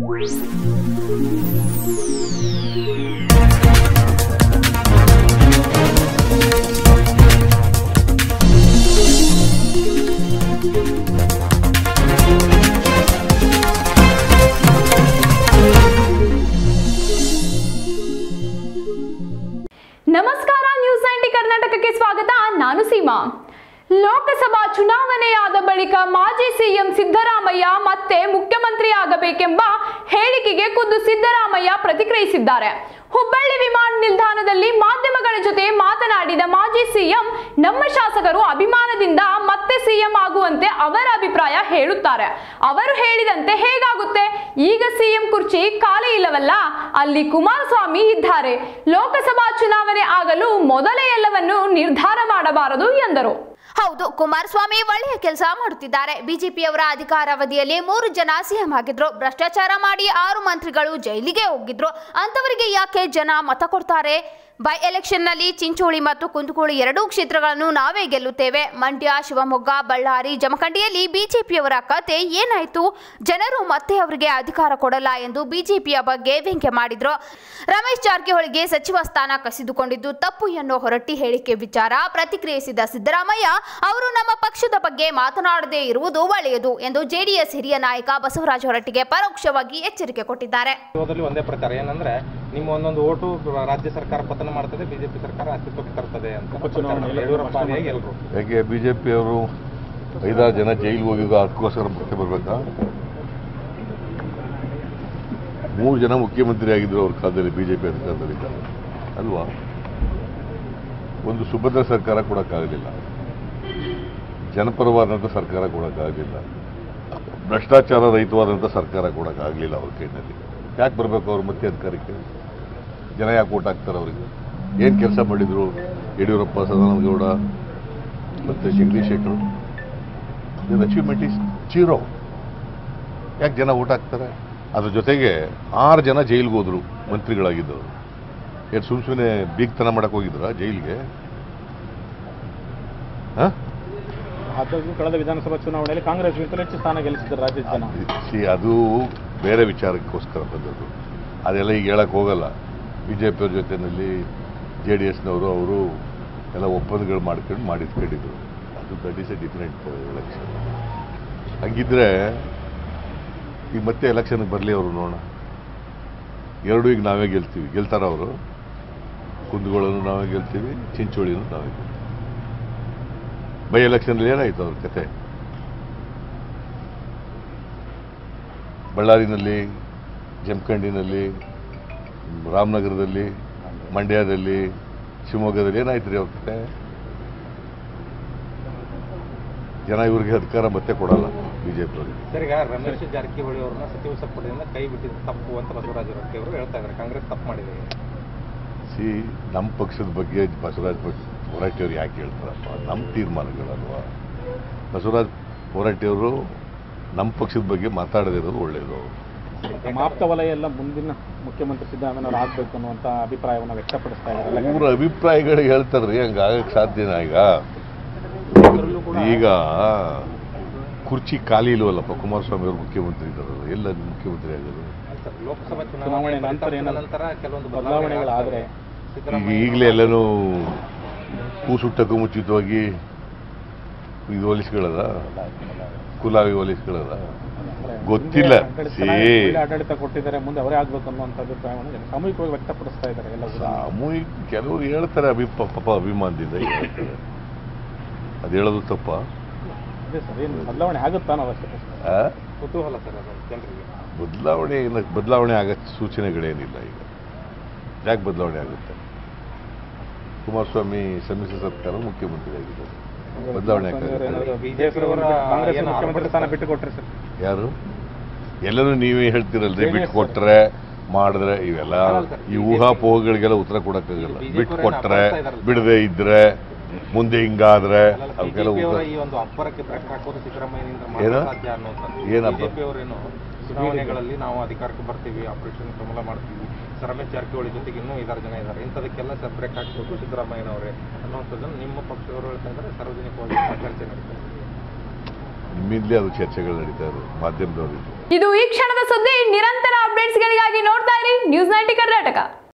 ನಮಸ್ಕಾರ news ninety ಕರ್ನಾಟಕಕ್ಕೆ ಸ್ವಾಗತ ನಾನು ಸೀಮಾ ಲೋಕಸಭಾ ಚುನಾವಣೆಯಾದ ಬಳಿಕ ಮಾಜಿ ಸಿಎಂ ಸಿದ್ದರಾಮಯ್ಯ ಮತ್ತೆ ಮುಖ್ಯಮಂತ್ರಿ ಆಗಬೇಕೆಂಬ ಹೇಳಿಕೆಗೆ ಖುದ್ದು ಸಿದ್ದರಾಮಯ್ಯ ಪ್ರತಿಕ್ರಿಯಿಸಿದ್ದಾರೆ ಹುಬ್ಬಳ್ಳಿ ವಿಮಾನ ನಿಲ್ದಾಣದಲ್ಲಿ ಮಾಧ್ಯಮಗಳ ಜೊತೆ ಮಾತನಾಡಿದ ಮಾಜಿ ಸಿಎಂ ನಮ್ಮ ಶಾಸಕರು ಅಭಿಮಾನದಿಂದ ಮತ್ತೆ ಸಿಎಂ ಆಗುವಂತೆ ಅವರ ಅಭಿಪ್ರಾಯ ಹೇಳುತ್ತಾರೆ ಅವರು ಹೇಳಿದಂತೆ ಹೇಗಾಗುತ್ತೆ ಈಗ ಸಿಎಂ ಕುರ್ಚಿ ಖಾಲಿ ಇಲ್ಲವಲ್ಲ ಅಲ್ಲಿ ಕುಮಾರಸ್ವಾಮಿ ಇದ್ದಾರೆ ಲೋಕಸಭಾ ಚುನಾವಣೆ ಆಗಲು ಮೊದಲೇ ಎಲ್ಲವನ್ನು ನಿರ್ಧಾರ ಮಾಡಬಾರದು ಎಂದರು ಹೌದು ಕುಮಾರಸ್ವಾಮಿ ಒಳ್ಳೆಯ ಕೆಲಸ ಮಾಡುತ್ತಿದ್ದಾರೆ ಬಿಜೆಪಿಯವರ ಅಧಿಕಾರಾವಧಿಯಲ್ಲಿ ಮೂರು ಜನ ಸಿಎಂ ಆಗಿದ್ರು ಭ್ರಷ್ಟಾಚಾರ ಮಾಡಿ ಆರು ಮಂತ್ರಿಗಳು ಜೈಲಿಗೆ ಹೋಗಿದ್ರು ಅಂತವರಿಗೆ ಯಾಕೆ ಜನ ಮತ ಕೊಡ್ತಾರೆ ಬೈ ಎಲೆಕ್ಷನ್ನಲ್ಲಿ ಚಿಂಚೋಳಿ ಮತ್ತು ಕುಂದಗೋಳಿ ಎರಡೂ ಕ್ಷೇತ್ರಗಳನ್ನು ನಾವೇ ಗೆಲ್ಲುತ್ತೇವೆ ಮಂಡ್ಯ ಶಿವಮೊಗ್ಗ ಬಳ್ಳಾರಿ ಜಮಖಂಡಿಯಲ್ಲಿ ಬಿಜೆಪಿಯವರ ಕತೆ ಏನಾಯ್ತು ಜನರು ಮತ್ತೆ ಅವರಿಗೆ ಅಧಿಕಾರ ಕೊಡಲ್ಲ ಎಂದು ಬಿಜೆಪಿಯ ಬಗ್ಗೆ ವ್ಯಂಗ್ಯ ಮಾಡಿದ್ರು ರಮೇಶ್ ಜಾರಕಿಹೊಳಿಗೆ ಸಚಿವ ಸ್ಥಾನ ಕಸಿದುಕೊಂಡಿದ್ದು ತಪ್ಪು ಎನ್ನುವ ಹೊರಟ್ಟಿ ಹೇಳಿಕೆ ವಿಚಾರ ಪ್ರತಿಕ್ರಿಯಿಸಿದ ಸಿದ್ದರಾಮಯ್ಯ ಅವರು ನಮ್ಮ ಪಕ್ಷದ ಬಗ್ಗೆ ಮಾತನಾಡದೇ ಇರುವುದು ಒಳ್ಳೆಯದು ಎಂದು ಜೆಡಿಎಸ್ ಹಿರಿಯ ನಾಯಕ ಬಸವರಾಜ ಹೊರಟ್ಟಿಗೆ ಪರೋಕ್ಷವಾಗಿ ಎಚ್ಚರಿಕೆ ಕೊಟ್ಟಿದ್ದಾರೆ ವಿರೋಧದಲ್ಲಿ ಒಂದೇ ಪ್ರಚಾರ ಏನಂದ್ರೆ ನಿಮ್ಮ ಒಂದೊಂದು ಓಟು ರಾಜ್ಯ ಸರ್ಕಾರ ಪತನ ಮಾಡ್ತದೆ ಬಿಜೆಪಿ ಸರ್ಕಾರ ಅಸ್ತಿತ್ವಕ್ಕೆ ತರ್ತದೆ ಅಂತ ಪ್ರಚಾರ. ಯಡಿಯೂರಪ್ಪ ಆದಿಯಾಗಿ ಎಲ್ರು ಯಾಕೆ ಬಿ ಜೆ ಪಿಯವರು ಐದಾರು ಜನ ಜೈಲಿಗೆ ಹೋಗಿದ್ದು ಅದಕ್ಕೋಸ್ಕರ ಮತ್ತೆ ಬರಬೇಕಾ ಮೂರು ಜನ ಮುಖ್ಯಮಂತ್ರಿ ಆಗಿದ್ರು ಅವ್ರ ಕಾಲದಲ್ಲಿ ಬಿ ಜೆ ಪಿ ಅಧಿಕಾರದಲ್ಲಿ ಅಲ್ವಾ ಒಂದು ಸುಭದ್ರ ಸರ್ಕಾರ ಕೊಡೋಕ್ಕಾಗಲಿಲ್ಲ ಜನಪರವಾದಂಥ ಸರ್ಕಾರ ಕೊಡೋಕ್ಕಾಗಲಿಲ್ಲ ಭ್ರಷ್ಟಾಚಾರ ರಹಿತವಾದಂಥ ಸರ್ಕಾರ ಕೊಡೋಕ್ಕಾಗಲಿಲ್ಲ ಅವ್ರ ಕೈನಲ್ಲಿ ಯಾಕೆ ಬರಬೇಕು ಅವ್ರು ಮತ್ತೆ ಅಧಿಕಾರಕ್ಕೆ ಜನ ಯಾಕೆ ಓಟ್ ಹಾಕ್ತಾರೆ ಅವರಿಗೆ ಏನು ಕೆಲಸ ಮಾಡಿದ್ರು ಯಡಿಯೂರಪ್ಪ ಸದಾನಂದಗೌಡ ಮತ್ತು ಜಗದೀಶ್ ಶೆಟ್ಟರು ಇದರ ಅಚೀವ್ಮೆಂಟ್ ಇಸ್ ಜೀರೋ ಯಾಕೆ ಜನ ಓಟ್ ಹಾಕ್ತಾರೆ ಅದ್ರ ಜೊತೆಗೆ ಆರು ಜನ ಜೈಲಿಗೆ ಹೋದ್ರು ಮಂತ್ರಿಗಳಾಗಿದ್ದವರು ಏನು ಸುಮ್ ಸುಮ್ಮನೆ ಬೀಗ್ತನ ಮಾಡಕ್ಕೆ ಹೋಗಿದ್ರ ಜೈಲಿಗೆ ಹಾಂ ಆದಾಗ್ಯೂ ಕಳೆದ ವಿಧಾನಸಭಾ ಚುನಾವಣೆಯಲ್ಲಿ ಕಾಂಗ್ರೆಸ್ಗಿಂತಲೂ ಹೆಚ್ಚು ಸ್ಥಾನ ಗೆಲ್ಲಿಸಿದ್ದಾರೆ ರಾಜ್ಯದ ಜನ ಸಿ ಅದು ಬೇರೆ ವಿಚಾರಕ್ಕೋಸ್ಕರ ಬಂದದ್ದು ಅದೆಲ್ಲ ಈಗ ಹೇಳಕ್ಕೆ ಹೋಗಲ್ಲ ಬಿ ಜೆ ಪಿಯವ್ರ ಜೊತೆಯಲ್ಲಿ ಜೆ ಡಿ ಎಸ್ನವರು ಅವರು ಎಲ್ಲ ಒಪ್ಪಂದಗಳು ಮಾಡ್ಕೊಂಡು ಮಾಡಿದ್ಕೊಂಡಿದ್ರು ಅದು that is a different election ಹಂಗಿದ್ರೆ ಈಗ ಮತ್ತೆ ಎಲೆಕ್ಷನ್ಗೆ ಬರಲಿ ಅವರು ನೋಡೋಣ ಎರಡೂ ಈಗ ನಾವೇ ಗೆಲ್ತೀವಿ ಗೆಲ್ತಾರ ಅವರು ಕುಂದಗೋಳನ್ನು ನಾವೇ ಗೆಲ್ತೀವಿ ಚಿಂಚೋಳಿನೂ ನಾವೇ ಗೆಲ್ತೀವಿ ಬೈ ಎಲೆಕ್ಷನಲ್ಲಿ ಏನಾಯ್ತು ಅವ್ರ ಕತೆ ಬಳ್ಳಾರಿನಲ್ಲಿ ಜಮಖಂಡಿನಲ್ಲಿ ರಾಮನಗರದಲ್ಲಿ ಮಂಡ್ಯದಲ್ಲಿ ಶಿವಮೊಗ್ಗದಲ್ಲಿ ಏನಾಯ್ತು ರೀ ಅವ್ರ ಕತೆ ಜನ ಇವ್ರಿಗೆ ಅಧಿಕಾರ ಮತ್ತೆ ಕೊಡಲ್ಲ ಬಿಜೆಪಿ ಅವರಿಗೆ ಸರ್ ಈಗ ರಮೇಶ್ ಜಾರಕಿಹೊಳಿ ಅವ್ರನ್ನ ಸಚಿವ ಸಂಪುಟದಿಂದ ಕೈ ಬಿಟ್ಟಿದ್ದು ತಪ್ಪು ಅಂತ ಬಸವರಾಜ ಹೊರಟ್ಟಿ ಅವರು ಹೇಳ್ತಾ ಇದ್ದಾರೆ ಕಾಂಗ್ರೆಸ್ ತಪ್ಪು ಮಾಡಿದೆ ಸಿ ನಮ್ಮ ಪಕ್ಷದ ಬಗ್ಗೆ ಬಸವರಾಜ ಹೊರಟ್ಟಿಯವ್ರು ಯಾಕೆ ಹೇಳ್ತಾರಪ್ಪ ನಮ್ಮ ತೀರ್ಮಾನಗಳಲ್ವಾ ಬಸವರಾಜ ಹೊರಟ್ಟಿಯವರು ನಮ್ಮ ಪಕ್ಷದ ಬಗ್ಗೆ ಮಾತಾಡದಿರೋದು ಒಳ್ಳೆಯದು ನಮ್ಮ ಆಪ್ತ ವಲಯ ಎಲ್ಲ ಮುಂದಿನ ಮುಖ್ಯಮಂತ್ರಿ ಸಿದ್ದರಾಮಯ್ಯನವರು ಆಗಬೇಕು ಅನ್ನುವಂಥ ಅಭಿಪ್ರಾಯವನ್ನು ವ್ಯಕ್ತಪಡಿಸ್ತಾ ಇದ್ದಾರೆ ಅವ್ರ ಅಭಿಪ್ರಾಯಗಳು ಹೇಳ್ತಾರ್ರಿ ಹಂಗೆ ಆಗಕ್ಕೆ ಸಾಧ್ಯನಾ ಈಗ ಈಗ ಕುರ್ಚಿ ಖಾಲಿ ಇಲ್ವಲ್ಲಪ್ಪ ಕುಮಾರಸ್ವಾಮಿ ಅವರು ಮುಖ್ಯಮಂತ್ರಿ ಇದ್ದಾರಲ್ಲ ಎಲ್ಲ ಮುಖ್ಯಮಂತ್ರಿ ಆಗೋದು ಸರ್, ಲೋಕಸಭಾ ಚುನಾವಣೆ ಚುನಾವಣೆ ನಂತರ ಏನಾದ್ರು ನಂತರ ಕೆಲವೊಂದು ಬದಲಾವಣೆಗಳಾದ್ರೆ ಈಗ ಸಿದ್ದರಾಮಯ್ಯ ಈಗಲೇ ಎಲ್ಲನೂ ಕೂಸುಟ್ಟಕ್ಕೂ ಮುಂಚಿತವಾಗಿ ಇದು ಹೋಲಿಸ್ಕೊಳ್ಳೋದ ಕುಲಾವಿ ಹೋಲಿಸ್ಕೊಳ್ಳೋದ ಗೊತ್ತಿಲ್ಲ ಆಡಳಿತ ಸಿ ಚೆನ್ನಾಗಿ ಒಳ್ಳೆ ಆಡಳಿತ ಕೊಟ್ಟಿದ್ದಾರೆ ಮುಂದೆ ಅವರೇ ಆಗಬೇಕು ಅನ್ನುವಂಥ ಅಭಿಪ್ರಾಯವನ್ನು ಜನ ಸಾಮೂಹಿಕವಾಗಿ ವ್ಯಕ್ತಪಡಿಸ್ತಾ ಇದ್ದಾರೆ ಎಲ್ಲ ಕೂಡ. ಸಾಮೂಹಿಕ ಕೆಲವರು ಹೇಳ್ತಾರೆ ಅಭಿ ಪಾಪ ಅಭಿಮಾನದಿಂದ ಹೇಳ್ತಾರೆ ಅದು ಹೇಳೋದು ತಪ್ಪ ಅದೇ ಸರ್ ಏನು ಬದಲಾವಣೆ ಆಗುತ್ತಾ ಅನ್ನೋ ಅವಶ್ಯಕತೆ ಆ? ಕುತೂಹಲ ಸರ್ ಅದು ಜನರಿಗೆ ಬದಲಾವಣೆ ಇಲ್ಲ ಬದಲಾವಣೆ ಆಗೋ ಸೂಚನೆಗಳೇನಿಲ್ಲ ಈಗ ಯಾಕೆ ಬದಲಾವಣೆ ಆಗುತ್ತೆ ಕುಮಾರಸ್ವಾಮಿ ಸಮ್ಮಿಶ್ರ ಸರ್ಕಾರ ಮುಖ್ಯಮಂತ್ರಿ ಆಗಿದ್ದಾರೆ ಬದಲಾವಣೆ ಏನಾದ್ರು ಯಾಕಾಗುತ್ತೆ ಬಿಜೆಪಿ ಅವರ ಕಾಂಗ್ರೆಸ್ ಏನು ಮುಖ್ಯಮಂತ್ರಿ ಸ್ಥಾನ ಬಿಟ್ಟು ಕೊಟ್ರಿ ಸರ್ ಯಾರು ಎಲ್ಲರೂ ನೀವೇ ಹೇಳ್ತಿರಲ್ರಿ ಬಿಟ್ಟು ಕೊಟ್ರೆ ಮಾಡಿದ್ರೆ ಇವೆಲ್ಲ ಈ ಊಹಾಪೋಹಗಳಿಗೆಲ್ಲ ಉತ್ತರ ಕೊಡಕ್ಕಾಗಲ್ಲ ಬಿಟ್ಟು ಕೊಟ್ರೆ ಬಿಡದೆ ಇದ್ರೆ ಮುಂದೆ ಹಿಂಗಾದ್ರೆ ಅವಕ್ಕೆಲ್ಲ ಬಿಜೆಪಿ ಉತ್ತರ ಅವರ ಈ ಒಂದು ಅಬ್ಬರಕ್ಕೆ ಬ್ರೇಕ್ ಹಾಕೋದು ಸಿದ್ದರಾಮಯ್ಯನಿಂದ ಏನು? ಮಾತ್ರ ಸಾಧ್ಯ ಅನ್ನೋದು ಏನು ಅಬ್ಬರ? ಬಿಜೆಪಿ ಅವರೇನು ಚುನಾವಣೆಗಳಲ್ಲಿ ನಾವು ಅಧಿಕಾರಕ್ಕೆ ಬರ್ತೀವಿ ಆಪರೇಷನ್ ಕಮಲ ಮಾಡ್ತೀವಿ ಸರ್ ರಮೇಶ್ ಜಾರಕಿಹೊಳಿ ಜೊತೆಗೆ ಇನ್ನೂ ಐದಾರು ಜನ ಇದ್ದಾರೆ ಇಂಥದಕ್ಕೆಲ್ಲ ಸರ್ ಬ್ರೇಕ್ ಹಾಕಬೇಕು ಸಿದ್ದರಾಮಯ್ಯನವರೇ ಅನ್ನುವಂಥದ್ದನ್ನು ನಿಮ್ಮ ಪಕ್ಷದವರು ಹೇಳ್ತಾ ಇದ್ದಾರೆ ಸಾರ್ವಜನಿಕವಾಗಿ ಚರ್ಚೆ ನಡೀತಾ ಇದೆ ನಿಮ್ಮಿಂದಲೇ ಅದು ಚರ್ಚೆಗಳು ನಡೀತಾ ಇರೋದು ಮಾಧ್ಯಮದವ್ರಿಗೆ ಇದು ಈ ಕ್ಷಣದ ಸುದ್ದಿ ನಿರಂತರ